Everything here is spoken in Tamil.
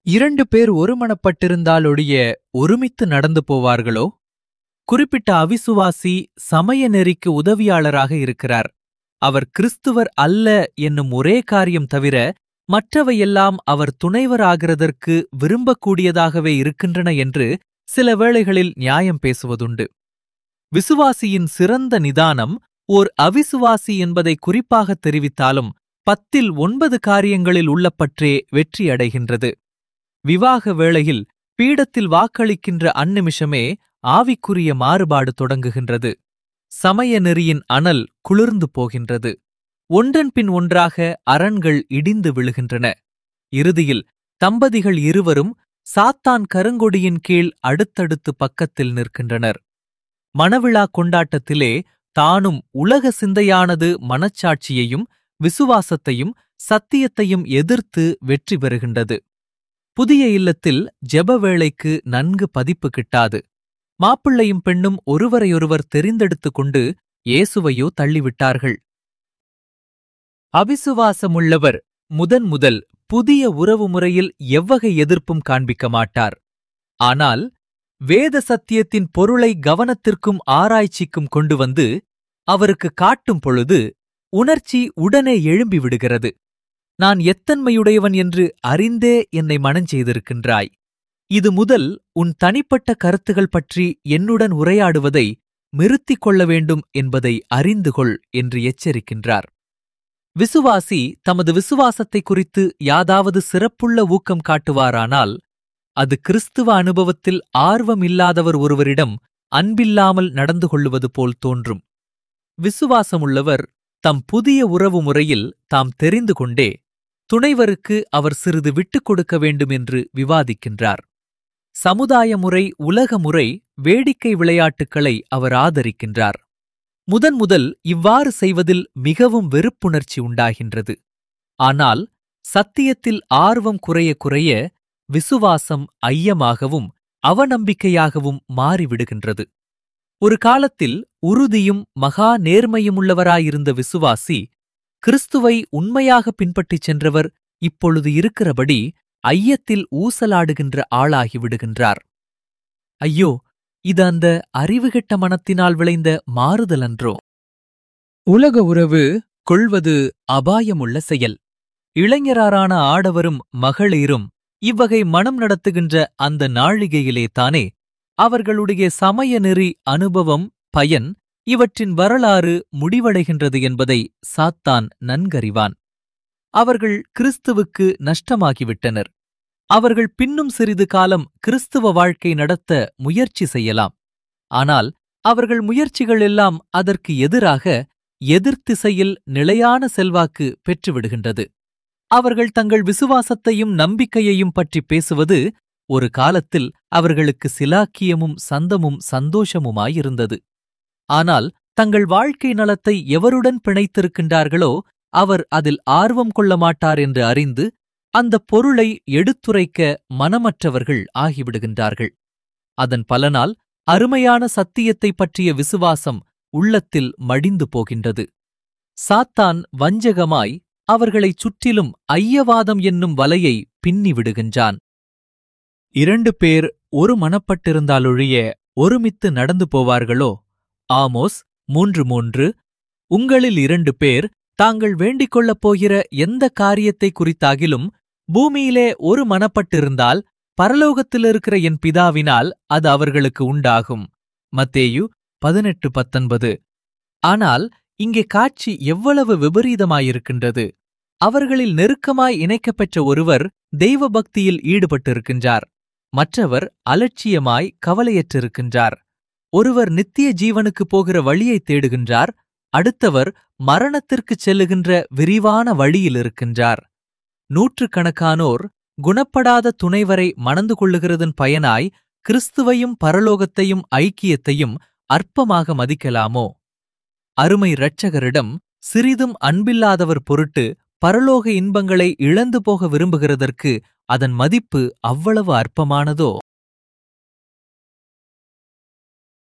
இரண்டு பேர் ஒருமனப்பட்டிருந்தாலொழிய ஒருமித்து நடந்து போவார்களோ குறிப்பிட்ட அவிசுவாசி சமய நெறிக்கு உதவியாளராக இருக்கிறார் அவர் கிறிஸ்துவர் அல்ல என்னும் ஒரே காரியம் தவிர மற்றவையெல்லாம் அவர் துணைவராகிறதற்கு விரும்பக்கூடியதாகவே இருக்கின்றன என்று சில வேளைகளில் நியாயம் பேசுவதுண்டு விசுவாசியின் சிறந்த நிதானம் ஓர் அவிசுவாசி என்பதை குறிப்பாக தெரிவித்தாலும் பத்தில் ஒன்பது காரியங்களில் உள்ளப்பற்றே வெற்றியடைகின்றது விவாக வேளையில் பீடத்தில் வாக்களிக்கின்ற அந்நிமிஷமே ஆவிக்குரிய மாறுபாடு தொடங்குகின்றது சமய நெறியின் அனல் குளிர்ந்து போகின்றது ஒன்றன் பின் ஒன்றாக அரண்கள் இடிந்து விழுகின்றன இறுதியில் தம்பதிகள் இருவரும் சாத்தான் கருங்கொடியின் கீழ் அடுத்தடுத்து பக்கத்தில் நிற்கின்றனர் மணவிழா கொண்டாட்டத்திலே தானும் உலக சிந்தையானது மனச்சாட்சியையும் விசுவாசத்தையும் சத்தியத்தையும் எதிர்த்து வெற்றி பெறுகின்றது புதிய இல்லத்தில் ஜெப வேளைக்கு நன்கு பதிப்பு கிட்டாது மாப்பிள்ளையும் பெண்ணும் ஒருவரையொருவர் தெரிந்தெடுத்துக் கொண்டு இயேசுவையோ தள்ளிவிட்டார்கள் அவிசுவாசமுள்ளவர் முதன் முதல் புதிய உறவு முறையில் எவ்வகை எதிர்ப்பும் காண்பிக்க மாட்டார் ஆனால் வேத சத்தியத்தின் பொருளை கவனத்திற்கும் ஆராய்ச்சிக்கும் கொண்டு வந்து அவருக்கு காட்டும் பொழுது உணர்ச்சி உடனே எழும்பி விடுகிறது நான் எத்தன்மையுடையவன் என்று அறிந்தே என்னை மனஞ்செய்திருக்கின்றாய் இது முதல் உன் தனிப்பட்ட கருத்துகள் பற்றி என்னுடன் உரையாடுவதை நிறுத்திக் கொள்ள வேண்டும் என்பதை அறிந்து கொள் என்று எச்சரிக்கின்றார் விசுவாசி தமது விசுவாசத்தை குறித்து யாதாவது சிறப்புள்ள ஊக்கம் காட்டுவாரானால் அது கிறிஸ்துவ அனுபவத்தில் ஆர்வம் இல்லாதவர் ஒருவரிடம் அன்பில்லாமல் நடந்து கொள்ளுவது போல் தோன்றும் விசுவாசமுள்ளவர் தம் புதிய உறவு முறையில் தாம் தெரிந்து கொண்டே துணைவருக்கு அவர் சிறிது விட்டுக் கொடுக்க வேண்டும் என்று விவாதிக்கின்றார் சமுதாய முறை உலக முறை வேடிக்கை விளையாட்டுக்களை அவர் ஆதரிக்கின்றார் முதன் முதல் இவ்வாறு செய்வதில் மிகவும் வெறுப்புணர்ச்சி உண்டாகின்றது ஆனால் சத்தியத்தில் ஆர்வம் குறைய குறைய விசுவாசம் ஐயமாகவும் அவநம்பிக்கையாகவும் மாறிவிடுகின்றது ஒரு காலத்தில் உறுதியும் மகா நேர்மையுமுள்ளவராயிருந்த விசுவாசி கிறிஸ்துவை உண்மையாக பின்பற்றிச் சென்றவர் இப்பொழுது இருக்கிறபடி ஐயத்தில் ஊசலாடுகின்ற ஆளாகி விடுகின்றார் ஐயோ இது அந்த அறிவுகெட்ட மனத்தினால் விளைந்த மாறுதலன்றோ உலக உறவு கொள்வது அபாயமுள்ள செயல் இளைஞராரான ஆடவரும் மகளிரும் இவ்வகை மனம் நடத்துகின்ற அந்த நாழிகையிலே தானே அவர்களுடைய சமய நெறி அனுபவம் பயன் இவற்றின் வரலாறு முடிவடைகின்றது என்பதை சாத்தான் நன்கறிவான் அவர்கள் கிறிஸ்துவுக்கு நஷ்டமாகிவிட்டனர் அவர்கள் பின்னும் சிறிது காலம் கிறிஸ்துவ வாழ்க்கை நடத்த முயற்சி செய்யலாம் ஆனால் அவர்கள் முயற்சிகள் எல்லாம் அதற்கு எதிராக எதிர்த்திசையில் நிலையான செல்வாக்கு பெற்றுவிடுகின்றது அவர்கள் தங்கள் விசுவாசத்தையும் நம்பிக்கையையும் பற்றி பேசுவது ஒரு காலத்தில் அவர்களுக்கு சிலாக்கியமும் சந்தமும் சந்தோஷமுமாயிருந்தது ஆனால் தங்கள் வாழ்க்கை நலத்தை எவருடன் பிணைத்திருக்கின்றார்களோ அவர் அதில் ஆர்வம் கொள்ள மாட்டார் என்று அறிந்து அந்த பொருளை எடுத்துரைக்க மனமற்றவர்கள் ஆகிவிடுகின்றார்கள் அதன் பலனால் அருமையான சத்தியத்தை பற்றிய விசுவாசம் உள்ளத்தில் மடிந்து போகின்றது சாத்தான் வஞ்சகமாய் அவர்களைச் சுற்றிலும் ஐயவாதம் என்னும் வலையை பின்னி விடுகின்றான் இரண்டு பேர் ஒரு மனப்பட்டிருந்தாலொழிய ஒருமித்து நடந்து போவார்களோ ஆமோஸ் மூன்று மூன்று உங்களில் இரண்டு பேர் தாங்கள் வேண்டிக் கொள்ளப் போகிற எந்த காரியத்தை குறித்தாகிலும் பூமியிலே ஒரு மனப்பட்டிருந்தால் பரலோகத்திலிருக்கிற என் பிதாவினால் அது அவர்களுக்கு உண்டாகும் மத்தேயு பதினெட்டு பத்தொன்பது ஆனால் இங்கே காட்சி எவ்வளவு விபரீதமாயிருக்கின்றது அவர்களில் நெருக்கமாய் இணைக்கப்பெற்ற ஒருவர் தெய்வ பக்தியில் ஈடுபட்டிருக்கின்றார் மற்றவர் அலட்சியமாய் கவலையற்றிருக்கின்றார் ஒருவர் நித்திய ஜீவனுக்கு போகிற வழியை தேடுகின்றார் அடுத்தவர் மரணத்திற்குச் செல்லுகின்ற விரிவான வழியில் இருக்கின்றார் நூற்றுக்கணக்கானோர் குணப்படாத துணைவரை மணந்து கொள்ளுகிறதன் பயனாய் கிறிஸ்துவையும் பரலோகத்தையும் ஐக்கியத்தையும் அற்பமாக மதிக்கலாமோ அருமை இரட்சகரிடம் சிறிதும் அன்பில்லாதவர் பொருட்டு பரலோக இன்பங்களை இழந்து போக விரும்புகிறதற்கு அதன் மதிப்பு அவ்வளவு அற்பமானதோ